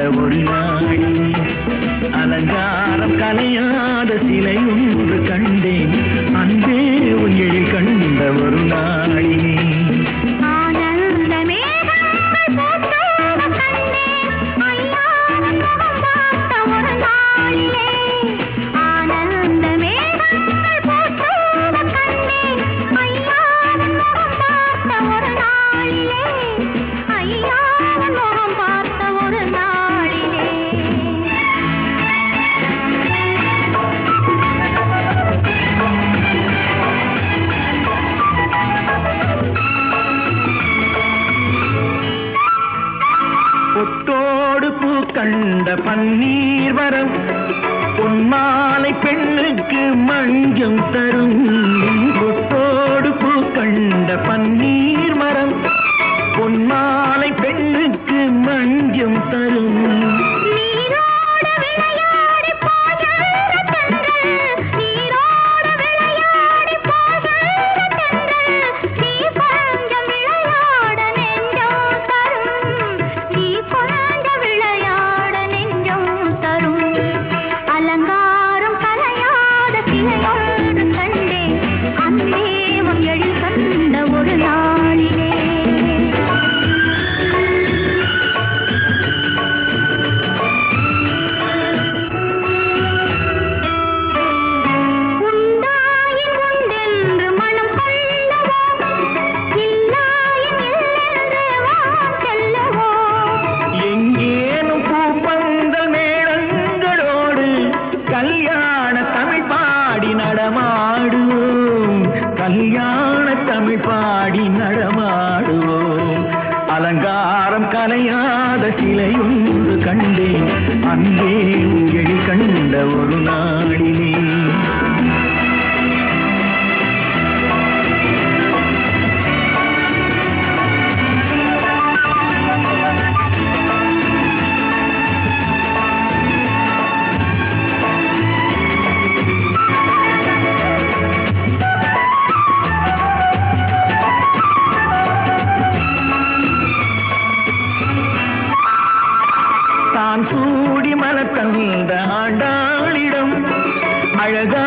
ஒரு நாடி அலங்காரம் கலையாத சிலை ஒன்று கண்டேன் அன்பே உன் எழில் கண்ட ஒரு நாளினே ஆனந்த மேகங்கள் பூத்தோட கண்டேன் ஐயாவின் முகம் பார்த்த ஒரு நாளிலே ஆனந்த மேகங்கள் பூத்தோட கண்டேன் ஐயாவின் முகம் பார்த்த ஒரு நாளிலே ஐயாவின் முகம் பார்த்த ஒரு நாளிலே பொட்டோடு பூ கண்ட பன்னீர் வரம் பொன்மாலை பெண்ணுக்கு மஞ்சம் தரும் பொட்டோடு பூ கண்ட பன்னீர் மரம் பொன்மாலை பெண்ணுக்கு மஞ்சம் தரும் நீரோடு விளையாடி போகின்ற தென்றல் நீரோடு விளையாடி போகின்ற தென்றல் நீ கொஞ்சம் விளையாட நெஞ்சம் தரும் நீ கொஞ்சம் விளையாட நெஞ்சம் தரும் அலங்காரம் கலையாத சிலையொன்று கண்டேன் அன்பே உன் எழில் கண்ட ஒரு நாளிலே உண்டாயின் உண்டென்று மனம் கொள்ளவோ இல்லாயின் இல்லென்று வான் செல்லவோ எங்கேனும் பூப்பந்தல் மேளங்களோடு கல்யாண தமிழ் பாடி நடமாடுவோம் கல்யாண தமிழ் பாடி நடமாடுவோம் அலங்காரம் கலையாத சிலை ஒன்று கண்டேன் அன்பே உங்கள் கண்ட ஒரு நாளிலே தான் சூடி மலர் தந்த ஆண்டாளிடம் அழகா